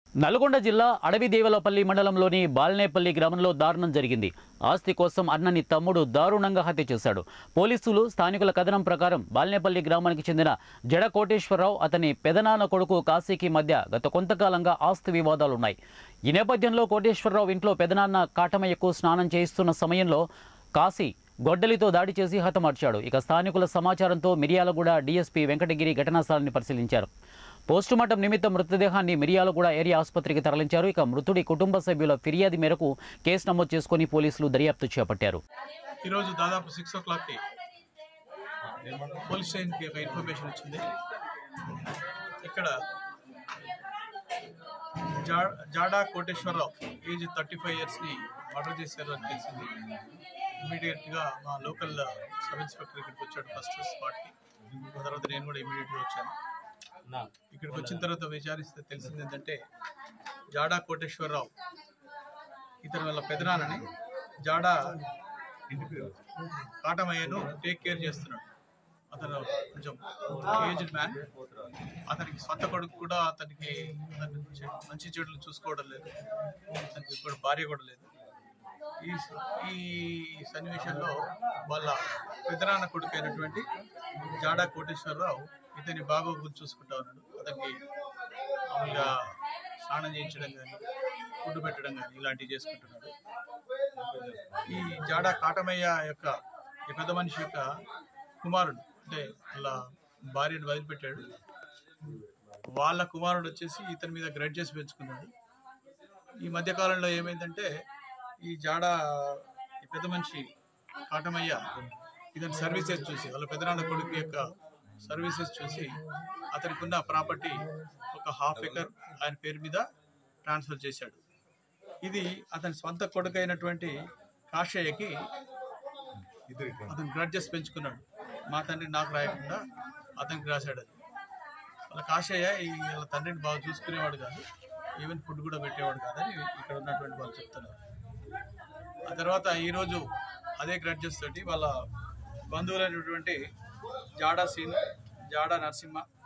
నల్గొండ జిల్లా అడవిదేవలపల్లి మండలంలోని బాల్నేపల్లి గ్రామంలో దారుణం జరిగింది ఆస్తి కోసం అన్నని తమ్ముడు దారుణంగా హత్య చేశాడు పోలీసులు స్థానికుల కథనం ప్రకారం బాల్నేపల్లి గ్రామానికి చెందిన జడ కోటేశ్వరరావు అతని పెదనాన్న కొడుకు కాశీకి మధ్య గత కొంతకాలంగా ఆస్తి వివాదాలున్నాయి ఈ నేపథ్యంలో కోటేశ్వరరావు ఇంట్లో పెదనాన్న కాటమయ్యకు స్నానం చేయిస్తున్న సమయంలో కాశీ గొడ్డలితో దాడి చేసి హతమార్చాడు ఇక స్థానికుల సమాచారంతో మిర్యాలగూడ డీఎస్పీ వెంకటగిరి ఘటనా స్థలాన్ని పరిశీలించారు పోస్టుమార్టం నిమిత్తం మృతదేహాన్ని మిర్యాలగూడ ఏరియా ఆసుపత్రికి తరలించారు ఇక మృతుడి కుటుంబ సభ్యుల ఫిర్యాదు మేరకు కేసు నమోదు చేసుకుని పోలీసులు దర్యాప్తు చేపట్టారు ఈరోజు దాదాపు సిక్స్ ఓ క్లాక్కి పోలీస్ స్టేషన్కి ఒక ఇన్ఫర్మేషన్ వచ్చింది ఇక్కడ జా- Jada Koteswararao age thirty five ఇయర్స్ని మర్డర్ చేశారు అని తెలిసింది ఇమీడియట్గా మా లోకల్ సబ్ ఇన్స్పెక్టర్ ఇక్కడికి వచ్చాడు ఫస్ట్ స్పాట్కి ఆ తర్వాత నేను కూడా ఇమీడియట్గా వచ్చాను ఇక్కడికి వచ్చిన తర్వాత విచారిస్తే తెలిసింది ఏంటంటే జాడా కోటేశ్వరరావు ఇతని వాళ్ళ పెదనాన్నని జాడా కాటమయ్యను టేక్ కేర్ చేస్తున్నాడు అతను కొంచెం ఏజ్డ్ మ్యాన్ అతనికి సొంత కొడుకు కూడా అతనికి అతని చె- మంచి చెడులు చూసుకోవడం లేదు అతనికి ఇప్పుడు భార్య కూడా లేదు ఈ ఈ సన్నివేశంలో వాళ్ళ పెదనాన్న కొడుకు అయినటువంటి జాడా కోటేశ్వరరావు ఇతని బాగోగులు చూసుకుంటా ఉన్నాడు అతనికి మామూలుగా స్నానం చేయించడం కానీ ఫుడ్ పెట్టడం కానీ ఇలాంటివి చేసుకుంటున్నాడు ఈ జాడా కాటమయ్య యొక్క ఈ పెద్ద మనిషి యొక్క కుమారుడు అంటే వాళ్ళ భార్యను వదిలిపెట్టాడు వాళ్ళ కుమారుడు వచ్చేసి ఇతని మీద గ్రడ్జెస్ పెంచుకున్నాడు ఈ మధ్య కాలంలో ఏమైందంటే ఈ జాడా ఈ పెద్ద మనిషి కాటమయ్య ఇతని సర్వీసెస్ చూసి వాళ్ళ పెదనాన్న కొడుకు యొక్క సర్వీసెస్ చూసి అతనికి ఉన్న ప్రాపర్టీ ఒక హాఫ్ ఎకర్ ఆయన పేరు మీద ట్రాన్స్ఫర్ చేశాడు ఇది అతని సొంత కొడుకు అయినటువంటి కాషయ్యకి అతను గ్రడ్జెస్ పెంచుకున్నాడు మా తండ్రి నాకు రాయకుండా అతనికి రాశాడు అది వాళ్ళ కాషయ్య ఈ వాళ్ళ తండ్రిని బాగా చూసుకునేవాడు కాదు ఈవెన్ ఫుడ్ కూడా పెట్టేవాడు కాదని ఇక్కడ ఉన్నటువంటి వాళ్ళు చెప్తున్నారు ఆ తర్వాత ఈరోజు అదే గ్రడ్జెస్ తోటి వాళ్ళ బంధువులైనటువంటి జాడా సీన్ జాడా నరసింహ